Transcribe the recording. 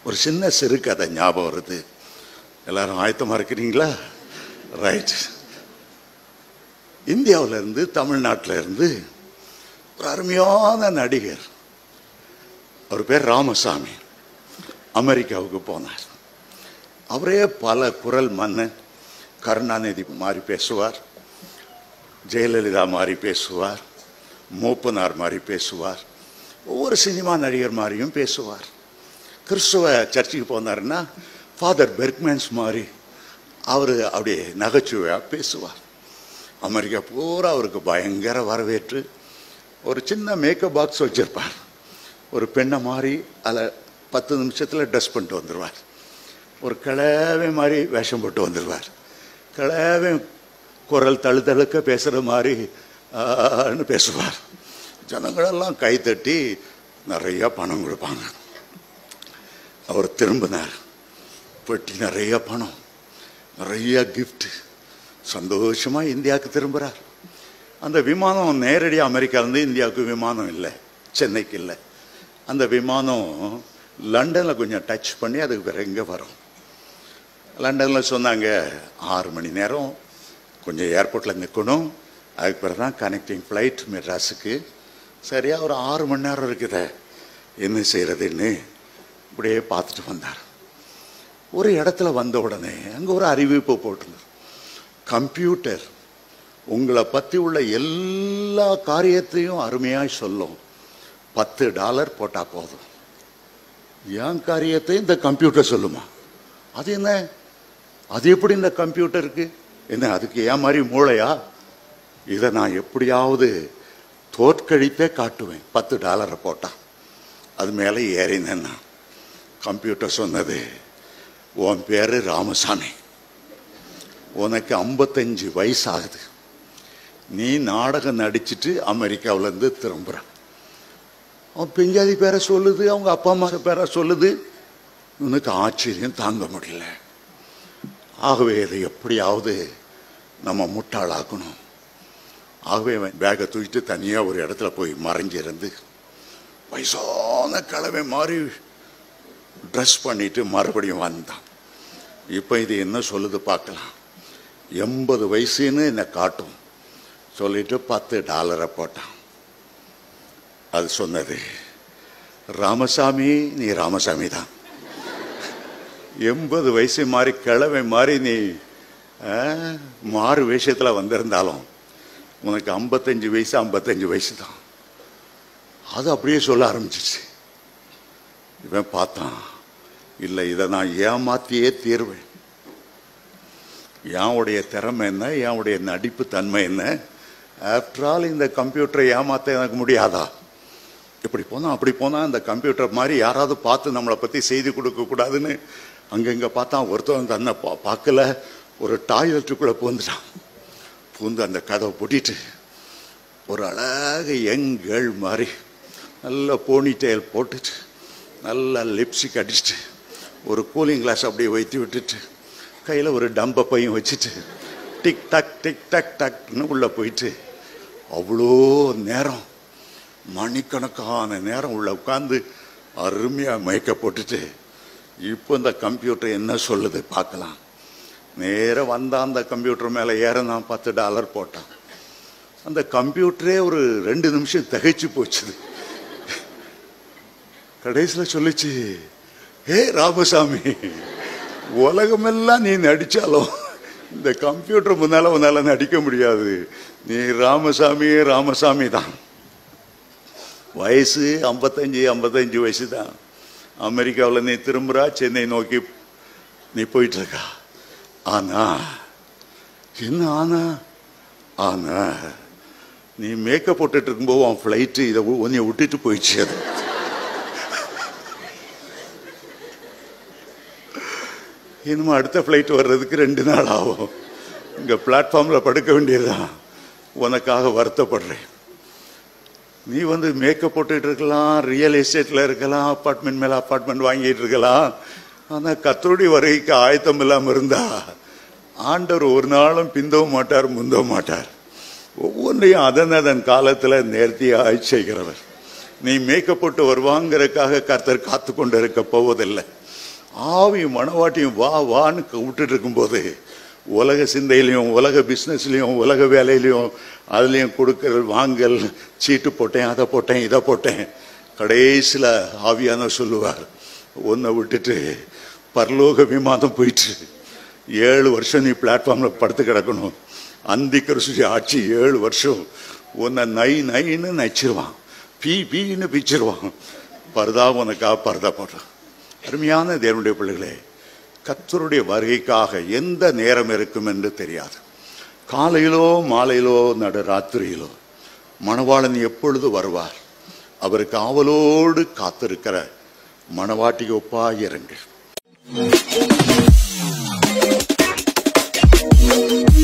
ஒரு சின்ன சிறுகதை ஞாபகம் வருது எல்லாரும் ஆயத்தமா இருக்கிறீங்களா ரைட் இந்தியாவுல இருந்து தமிழ்நாட்டில் இருந்து ஒரு அருமையான நடிகர் அவர் பேர் ராமசாமி அமெரிக்காவுக்கு போனார் அவரே பல குரல் மன்னன் கருணாநிதி மாதிரி பேசுவார் ஜெயலலிதா மாதிரி பேசுவார் மூப்பனார் மாதிரி பேசுவார் ஒவ்வொரு சினிமா நடிகர் மாதிரியும் பேசுவார் கிறிஸ்துவ சர்ச்சுக்கு போனாருன்னா ஃபாதர் பெர்க்மேன்ஸ் மாதிரி அவர் அப்படியே நகைச்சுவையாக பேசுவார் அமெரிக்கா பூரா அவருக்கு பயங்கர வரவேற்று ஒரு சின்ன மேக்கப் பாக்ஸ் வச்சிருப்பார் ஒரு பெண்ணை மாதிரி அதில் பத்து நிமிஷத்தில் ட்ரெஸ் பண்ணிட்டு வந்துடுவார் ஒரு கிழவை மாதிரி வேஷம் போட்டு வந்துடுவார் கிழவை குரல் தழுதழுக்க பேசுகிற மாதிரி ஆன்னு பேசுவார் ஜனங்களெல்லாம் கைத்தட்டி நிறைய பணம் கொடுப்பாங்க அவர் திரும்பினார் பெட்டி நிறைய பணம் நிறைய gift சந்தோஷமா இந்தியாவுக்கு திரும்புறார் அந்த விமானம் நேரடியாக அமெரிக்காவிலேருந்து இந்தியாவுக்கு விமானம் இல்லை சென்னைக்கு இல்லை அந்த விமானம் லண்டனில் கொஞ்சம் டச் பண்ணி அதுக்கு பிறகு இங்கே வரும் லண்டனில் சொன்னாங்க ஆறு மணி நேரம் கொஞ்சம் ஏர்போர்ட்டில் நிற்கணும் அதுக்கு பிறகு தான் கனெக்டிங் ஃப்ளைட் மெட்ராஸுக்கு சரியாக ஒரு ஆறு மணி நேரம் இருக்குதே என்ன செய்கிறதுன்னு இப்படியே பார்த்துட்டு வந்தார் ஒரு இடத்துல வந்த உடனே அங்கே ஒரு அறிவிப்பு போட்டிருந்தார் கம்ப்யூட்டர் உங்களை பற்றி உள்ள எல்லா காரியத்தையும் அருமையாக சொல்லும் பத்து டாலர் போட்டால் போதும் என் காரியத்தை இந்த கம்ப்யூட்டர் சொல்லுமா அது என்ன அது எப்படி இந்த கம்ப்யூட்டருக்கு என்ன அதுக்கு ஏன் மாதிரி மூளையா இதை நான் எப்படியாவது தோற்கடித்தே காட்டுவேன் பத்து டாலரை போட்டான் அது மேலே ஏறினேன் நான் கம்ப்யூட்டர் சொன்னது உன் பேரு ராமசாமி உனக்கு ஐம்பத்தஞ்சு வயசு ஆகுது நீ நாடகம் நடிச்சிட்டு அமெரிக்காவிலேருந்து திரும்புற அவன் பெஞ்சாதி பேரை சொல்லுது அவங்க அப்பா அம்மா பேரை சொல்லுது இவனுக்கு ஆச்சரியம் தாங்க முடியல ஆகவே இதை எப்படியாவது நம்ம முட்டாளாக்கணும் ஆகவே அவன் பேக்கை தூக்கிட்டு தனியாக ஒரு இடத்துல போய் மறைஞ்சிருந்து வயசான கிழமை மாதிரி ட்ரெஸ் பண்ணிட்டு மறுபடியும் வந்தான் இப்போ இது என்ன சொல்லுது பார்க்கலாம் எண்பது வயசுன்னு என்னை காட்டும் சொல்லிட்டு பத்து டாலரை போட்டான் அது சொன்னது ராமசாமி நீ ராமசாமி தான் எண்பது வயசு மாதிரி கிழமை மாதிரி நீ ஆ, மாறு வேஷத்தில் வந்திருந்தாலும் உனக்கு ஐம்பத்தஞ்சு வயசு ஐம்பத்தஞ்சு வயசு தான் அது அப்படியே சொல்ல ஆரம்பிச்சிச்சு இவன் பார்த்தான் இல்லை இதை நான் ஏமாத்தியே தீர்வேன் யாவுடைய திறமை என்ன யாவுடைய நடிப்பு தன்மை என்ன ஆஃப்டர் ஆல் இந்த கம்ப்யூட்டரை ஏமாத்த எனக்கு முடியாதா இப்படி போனா அப்படி போனா இந்த கம்ப்யூட்டர் மாதிரி யாராவது பார்த்து நம்மளை பத்தி செய்தி கொடுக்க கூடாதுன்னு அங்கங்க பார்த்தா ஒருத்தவன் தன்னை பா- பார்க்கல ஒரு டாய்லெட்டுக்குள்ள பூந்துட்டான் பூந்து அந்த கதவை பூட்டிட்டு ஒரு அழகு யங் கேர்ள் மாதிரி நல்ல போனி டெயில் போட்டுட்டு நல்லா லிப்ஸ்டிக் அடிச்சுட்டு ஒரு கூலிங் கிளாஸ் அப்படியே வைத்து விட்டுட்டு கையில் ஒரு டம்ப பையன் வச்சுட்டு டிக் டக் டிக் டக் டக்னு உள்ளே போயிட்டு அவ்வளோ நேரம் மணிக்கணக்கான நேரம் உள்ள உட்காந்து அருமையாக மயக்க போட்டுட்டு இப்போ இந்த கம்ப்யூட்டர் என்ன சொல்லுது பார்க்கலாம் நேரா வந்தான் அந்த கம்ப்யூட்டர் மேலே ஏறனான் பத்து டாலர் போட்டான் அந்த கம்ப்யூட்டரே ஒரு ரெண்டு நிமிஷம் திகைச்சு போச்சுது கடைசியில் சொல்லிச்சு ஏ ராமசாமி உலகமெல்லாம் நீ நடிச்சாலும் இந்த கம்ப்யூட்டர் முன்னால உன்னால நடிக்க முடியாது நீ ராமசாமி ராமசாமி தான் வயசு ஐம்பத்தஞ்சு ஐம்பத்தஞ்சு வயசு தான் அமெரிக்காவில் நீ திரும்புறா சென்னை நோக்கி நீ போயிட்டு இருக்கா ஆனா என்ன ஆனா ஆனா நீ மேக்கப் போட்டுட்டு இருக்கும்போது உன் ஃப்ளைட்டு இதை உ- உன்னைய விட்டுட்டு போயிடுச்சு அது இனிமே அடுத்த ஃப்ளைட் வர்றதுக்கு ரெண்டு நாள் ஆகும் இங்கே பிளாட்ஃபார்மில் படுக்க வேண்டியதுதான் உனக்காக வருத்தப்படுறேன் நீ வந்து மேக்கப் போட்டுட்டு இருக்கலாம் ரியல் எஸ்டேட்டில் இருக்கலாம் அப்பார்ட்மெண்ட் மேலே அப்பார்ட்மெண்ட் வாங்கிட்டு இருக்கலாம் ஆனால் கத்தருடைய வருகைக்கு ஆயத்தம் இல்லாமல் இருந்தா ஆண்டவர் ஒரு நாளும் பிந்தவும் மாட்டார் முந்தவும் மாட்டார் ஒவ்வொன்றையும் அதன் அதன் காலத்தில் நேர்த்தியாய் செய்கிறவர் நீ மேய்க்கப்பட்டு வருவாங்கிறதுக்காக கர்த்தர் காத்து கொண்டு இருக்க போவதில்லை ஆவி மணவாட்டியும் வா வான்னு விட்டுட்டு இருக்கும்போது உலக சிந்தையிலையும் உலக பிஸ்னஸ்லையும் உலக வேலையிலையும் அதுலேயும் கொடுக்கற வாங்கல் சீட்டு போட்டேன் அதை போட்டேன் இதை போட்டேன் கடைசியில் ஆவியான சொல்லுவார் உன்னை விட்டுட்டு பரலோக விமானம் போயிட்டு ஏழு வருஷம் நீ பிளாட்ஃபார்மில் படுத்து கிடக்கணும் அந்தி கரிசி ஆட்சி ஏழு வருஷம் உன்னை நை நைன்னு நச்சிருவான் பீ பீன்னு பிச்சிருவான் பரதா உனக்கா பரதா போடுறான் அருமையான தேவனுடைய பிள்ளைகளே கத்தருடைய வருகைக்காக எந்த நேரம் இருக்கும் என்று தெரியாது காலையிலோ மாலையிலோ நடு ராத்திரியிலோ மணவாளன் எப்பொழுது வருவார் அவருக்கு ஆவலோடு காத்திருக்கிற மணவாட்டி ஒப்பாயிருங்கள்